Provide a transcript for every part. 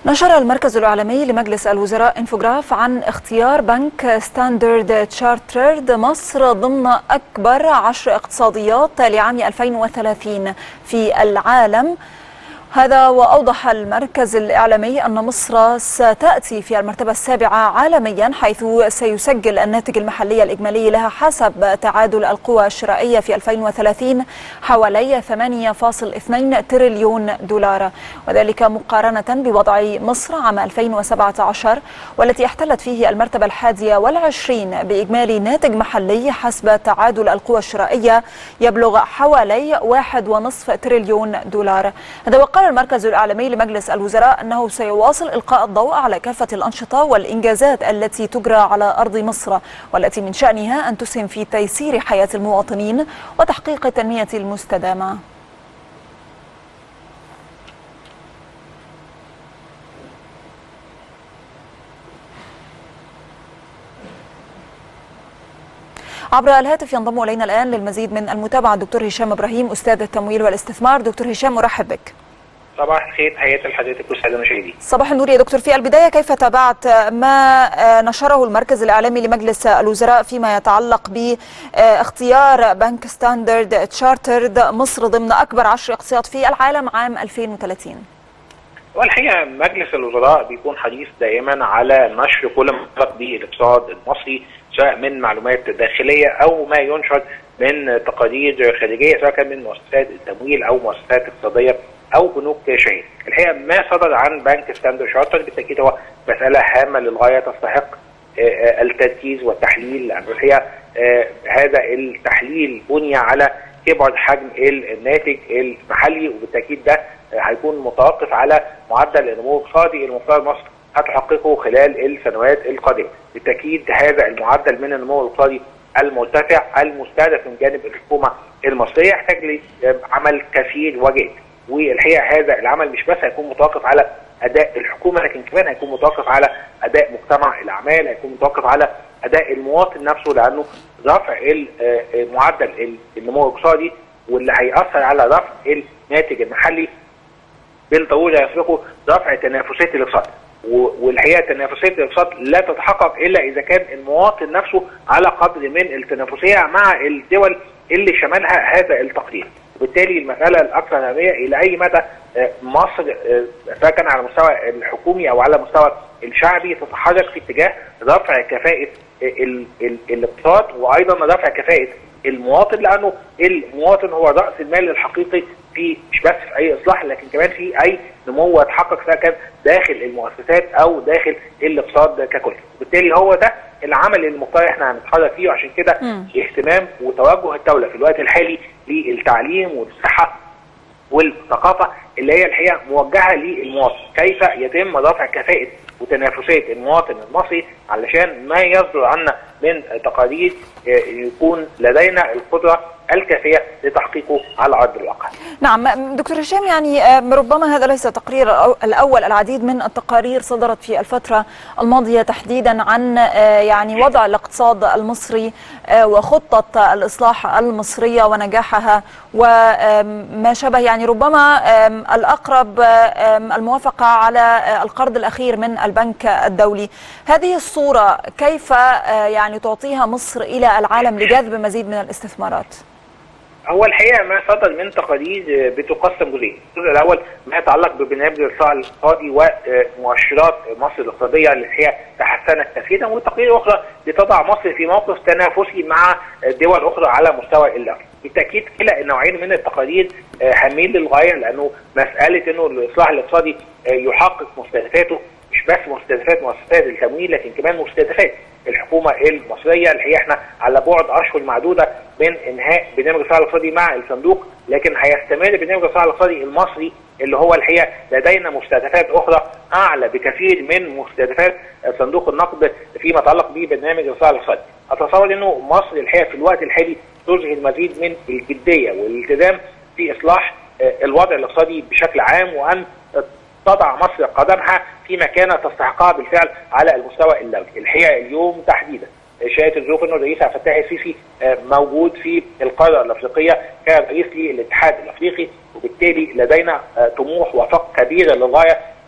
نشر المركز الإعلامي لمجلس الوزراء انفوجراف عن اختيار بنك ستاندرد تشارترد مصر ضمن أكبر عشر اقتصاديات لعام 2030 في العالم هذا وأوضح المركز الإعلامي أن مصر ستأتي في المرتبة السابعة عالميا حيث سيسجل الناتج المحلي الإجمالي لها حسب تعادل القوى الشرائية في 2030 حوالي 8.2 تريليون دولار وذلك مقارنة بوضع مصر عام 2017 والتي احتلت فيه المرتبة الحادية والعشرين بإجمالي ناتج محلي حسب تعادل القوى الشرائية يبلغ حوالي 1.5 تريليون دولار هذا وقال قال المركز الإعلامي لمجلس الوزراء أنه سيواصل إلقاء الضوء على كافة الأنشطة والإنجازات التي تجرى على أرض مصر والتي من شأنها أن تسهم في تيسير حياة المواطنين وتحقيق التنمية المستدامة عبر الهاتف ينضم الينا الان للمزيد من المتابعه الدكتور هشام ابراهيم استاذ التمويل والاستثمار دكتور هشام ارحب بك صباح الخير تحياتي لحضرتك والساده المشاهدين. صباح النور يا دكتور في البدايه كيف تابعت ما نشره المركز الاعلامي لمجلس الوزراء فيما يتعلق باختيار بنك ستاندرد تشارترد مصر ضمن اكبر عشر اقتصاد في العالم عام 2030؟ والحقيقه مجلس الوزراء بيكون حريص دائما على نشر كل ما يتعلق به الاقتصاد المصري سواء من معلومات داخليه او ما ينشر من تقارير خارجيه سواء كان من مؤسسات التمويل او مؤسسات اقتصاديه او بنوك شهيد. الحقيقه ما صدر عن بنك ستاندرد شارتر بالتاكيد هو مساله هامه للغايه تستحق التركيز والتحليل لان الحقيقه هذا التحليل بني على كبر حجم الناتج المحلي وبالتاكيد ده هيكون متوقف على معدل النمو الاقتصادي المفترض مصر هتحققه خلال السنوات القادمه. بالتاكيد هذا المعدل من النمو الاقتصادي المرتفع المستهدف من جانب الحكومه المصريه يحتاج لعمل كثير وجاد. والحقيقه هذا العمل مش بس هيكون متوقف على اداء الحكومه لكن كمان هيكون متوقف على اداء مجتمع الاعمال هيكون متوقف على اداء المواطن نفسه لانه رفع معدل النمو الاقتصادي واللي هياثر على رفع الناتج المحلي بالضروره يسبقه رفع تنافسيه الاقتصاد والحقيقه تنافسيه الاقتصاد لا تتحقق الا اذا كان المواطن نفسه على قدر من التنافسيه مع الدول اللي شملها هذا التقرير وبالتالي المساله الاكثر اهميه الى اي مدى مصر سواء كان على المستوى الحكومي او على المستوى الشعبي تتحرك في اتجاه رفع كفاءه الاقتصاد وايضا رفع كفاءه المواطن لانه المواطن هو راس المال الحقيقي في مش بس في اي اصلاح لكن كمان في اي نمو يتحقق سواء كان داخل المؤسسات او داخل الاقتصاد ككل وبالتالي هو ده العمل المختار احنا هنتحرك فيه وعشان كده اهتمام وتوجه الدوله في الوقت الحالي للتعليم والصحه والثقافه اللي هي الحقيقه موجهه للمواطن، كيف يتم رفع كفاءه وتنافسيه المواطن المصري علشان ما يصدر عنا من تقارير يكون لدينا القدره الكافيه لتحقيقه على ارض الواقع. نعم دكتور هشام يعني ربما هذا ليس تقرير الاول العديد من التقارير صدرت في الفتره الماضيه تحديدا عن يعني وضع الاقتصاد المصري وخطه الاصلاح المصريه ونجاحها وما شابه يعني ربما الاقرب الموافقه على القرض الاخير من البنك الدولي. هذه الصوره كيف يعني تعطيها مصر الى العالم لجذب مزيد من الاستثمارات؟ هو الحقيقه ما صدر من تقارير بتقسم جزئين، الجزء الاول ما يتعلق ببرنامج الاصلاح الاقتصادي ومؤشرات مصر الاقتصاديه اللي هي تحسنت كثيرا والتقارير الاخرى بتضع مصر في موقف تنافسي مع دول اخرى على مستوى الدولة. بالتاكيد كلا النوعين من التقارير هامين للغايه لانه مساله انه الاصلاح الاقتصادي يحقق مستهدفاته مش بس مستهدفات مؤسسات التمويل لكن كمان مستهدفات الحكومه المصريه اللي هي احنا على بعد اشهر معدوده من انهاء برنامج الاصلاح الاقتصادي مع الصندوق لكن هيستمر برنامج الاصلاح الاقتصادي المصري اللي هو الحقيقه لدينا مستهدفات اخرى اعلى بكثير من مستهدفات صندوق النقد فيما يتعلق ببرنامج الاصلاح الاقتصادي. اتصور انه مصر الحقيقه في الوقت الحالي تظهر مزيد من الجديه والالتزام في اصلاح الوضع الاقتصادي بشكل عام وان تضع مصر قدمها في مكانه تستحقها بالفعل على المستوى الدولي، الحقيقه اليوم تحديدا شاهدت الظروف انه الرئيس عبد الفتاح السيسي موجود في القاره الافريقيه كرئيس للاتحاد الافريقي وبالتالي لدينا طموح وفق كبيره للغايه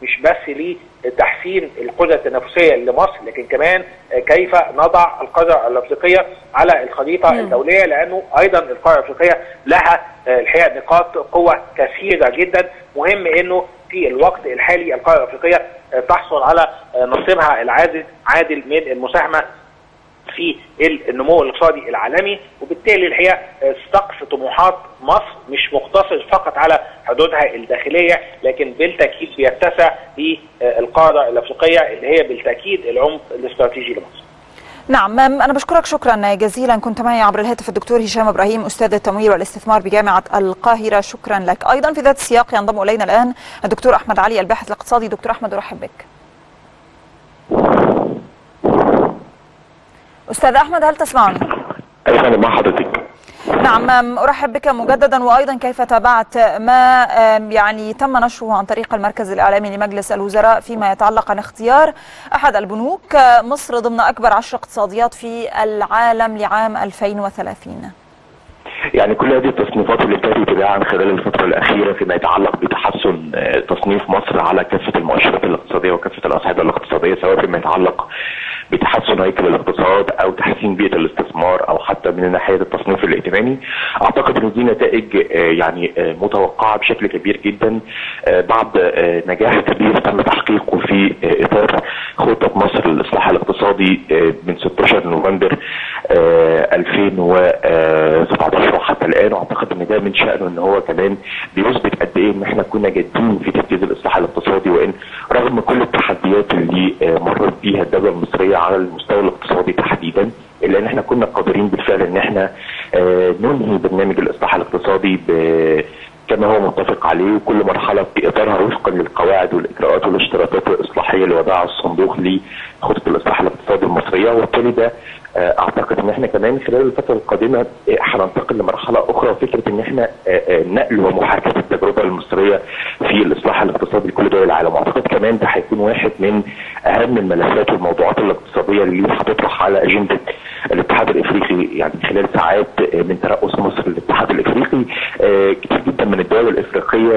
مش بس لتحسين القدره التنافسيه لمصر لكن كمان كيف نضع القاره الافريقيه على الخريطه مم. الدوليه لانه ايضا القاره الافريقيه لها الحقيقه نقاط قوه كثيره جدا مهم انه في الوقت الحالي القاره الافريقيه تحصل على نصيبها العادل عادل من المساهمه في النمو الاقتصادي العالمي وبالتالي الحقيقه سقف طموحات مصر مش مقتصر فقط على حدودها الداخليه لكن بالتاكيد بيتسع للقاره الافريقيه اللي هي بالتاكيد العمق الاستراتيجي لمصر. نعم أنا بشكرك شكرا جزيلا كنت معي عبر الهاتف الدكتور هشام إبراهيم أستاذ التمويل والاستثمار بجامعة القاهرة شكرا لك أيضا في ذات السياق ينضم إلينا الآن الدكتور أحمد علي الباحث الاقتصادي دكتور أحمد أرحب بك أستاذ أحمد هل تسمعني؟ أهلا مع حضرتك نعم أرحب بك مجددا وأيضا كيف تابعت ما يعني تم نشره عن طريق المركز الإعلامي لمجلس الوزراء فيما يتعلق عن اختيار أحد البنوك مصر ضمن أكبر عشر اقتصاديات في العالم لعام 2030 يعني كل هذه التصنيفات اللي ابتدت تباعا خلال الفترة الأخيرة فيما يتعلق بتحسن تصنيف مصر على كافة المؤشرات الاقتصادية وكافة الأصعدة الاقتصادية سواء فيما يتعلق بتحسن هيكل الاقتصاد او تحسين بيئه الاستثمار او حتى من ناحيه التصنيف الائتماني اعتقد ان دي نتائج يعني متوقعه بشكل كبير جدا بعد نجاح كبير تم تحقيقه في اطار خطه مصر للاصلاح الاقتصادي من 16 نوفمبر 2017 وحتى الان واعتقد ان ده من شانه ان هو كمان بيثبت قد ايه ان احنا كنا جادين في تنفيذ الاصلاح الاقتصادي وان رغم كل التحديات اللي مرت بيها الدوله المصريه على المستوى الاقتصادي تحديدا الا ان احنا كنا قادرين بالفعل ان احنا ننهي برنامج الاصلاح الاقتصادي كما هو متفق عليه وكل مرحله في اطارها وفقا للقواعد والاجراءات والاشتراطات الاصلاحيه اللي وضعها الصندوق لخطه الاصلاح الاقتصادي المصريه وبالتالي ده اعتقد ان احنا كمان خلال الفتره القادمه هننتقل لمرحله اخرى وفكره ان احنا نقل ومحاكاه التجربه المصريه في الاصلاح الاقتصادي لكل دول العالم واعتقد كمان ده هيكون واحد من اهم الملفات والموضوعات الاقتصاديه اللي هتطرح على اجنده الاتحاد الافريقي يعني خلال ساعات من ترأس مصر للاتحاد الافريقي كتير جدا من الدول الافريقيه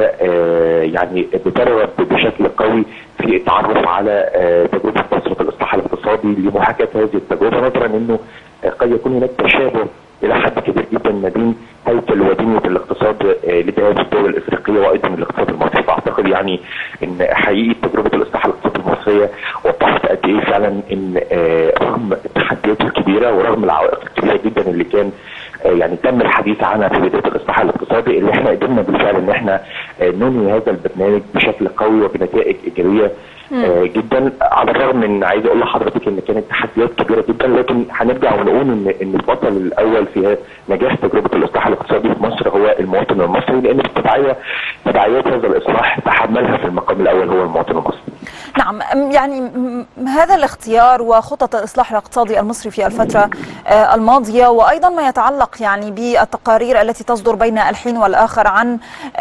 يعني بترغب بشكل قوي في التعرف على تجربه مصر في الاصلاح الاقتصادي لمحاكاه هذه التجربه نظرا انه قد يكون هناك تشابه الى حد كبير جدا ما بين هيكل وبنيه الاقتصاد لبلاد الدول الافريقيه وايضا الاقتصاد المصري فاعتقد يعني ان حقيقه تجربه الاصلاح الاقتصادي المصريه وضحت قد ايه فعلا ان رغم التحديات الكبيره ورغم العوائق الكبيره جدا اللي كان يعني تم الحديث عنها في بدايه الاصلاح الاقتصادي اللي احنا قدرنا بالفعل ان احنا ننهي هذا البرنامج بشكل قوي وبنتائج ايجابيه آه جدا على الرغم من عايز اقول لحضرتك ان كانت تحديات كبيره جدا لكن هنرجع ونقول ان ان البطل الاول في نجاح تجربه الاصلاح الاقتصادي في مصر هو المواطن المصري لان بالتبعيه تبعيات هذا الاصلاح تحملها في المقام الاول هو المواطن المصري. نعم يعني هذا الاختيار وخطط الاصلاح الاقتصادي المصري في الفتره الماضيه وايضا ما يتعلق يعني بالتقارير التي تصدر بين الحين والاخر عن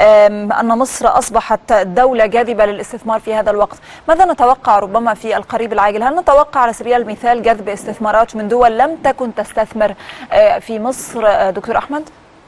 ان مصر اصبحت دوله جاذبه للاستثمار في هذا الوقت، ماذا نتوقع ربما في القريب العاجل؟ هل نتوقع على سبيل المثال جذب استثمارات من دول لم تكن تستثمر في مصر دكتور احمد؟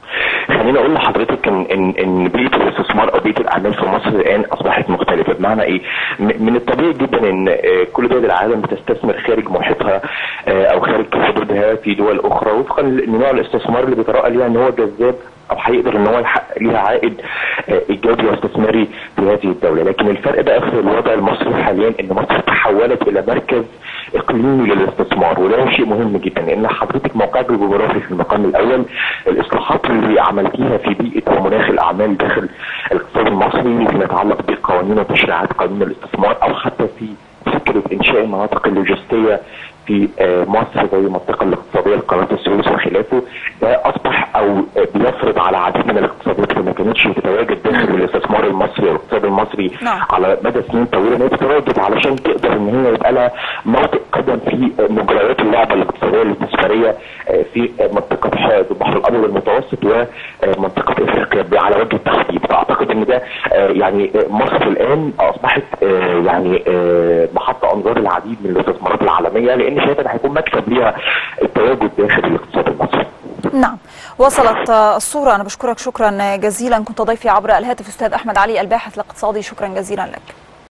خليني اقول لحضرتك ان ان ان بيئه الاستثمار او بيئه الاعمال في مصر الان اصبحت مختلفه بمعنى ايه؟ من الطبيعي جدا ان كل دول العالم بتستثمر خارج محيطها او خارج حدودها في دول اخرى وفقا لنوع الاستثمار اللي بيتراءى ليها ان هو جذاب او هيقدر ان هو يحقق ليها عائد ايجابي واستثماري في هذه الدوله، لكن الفرق بقى في الوضع المصري حاليا ان مصر تحولت الى مركز اقليمي للاستثمار وده شيء مهم جدا لان حضرتك موقعك الجغرافي في المقام الاول الاصلاحات اللي عملتيها في بيئه ومناخ الاعمال داخل الاقتصاد المصري فيما يتعلق بقوانين وتشريعات قانون الاستثمار او حتى في فكره انشاء المناطق اللوجستيه في مصر زي المنطقه الاقتصاديه لقناه السويس وخلافه ده اصبح او بيفرض على عديد من الاقتصادات اللي ما كانتش بتتواجد داخل الاستثمار المصري والاقتصاد المصري نعم. على مدى سنين طويله ان هي تتواجد علشان تقدر ان هي يبقى لها موطئ قدم في مجريات اللعبه الاقتصاديه الاستثماريه في منطقه البحر الابيض المتوسط ومنطقه افريقيا على وجه التحديد فاعتقد ان ده يعني مصر الان اصبحت يعني محط انظار العديد من الاستثمارات العالميه لان شايفه ده هيكون مكسب ليها التواجد داخل الاقتصاد المصري. نعم وصلت الصورة أنا بشكرك شكرا جزيلا كنت ضيفي عبر الهاتف أستاذ أحمد علي الباحث الاقتصادي شكرا جزيلا لك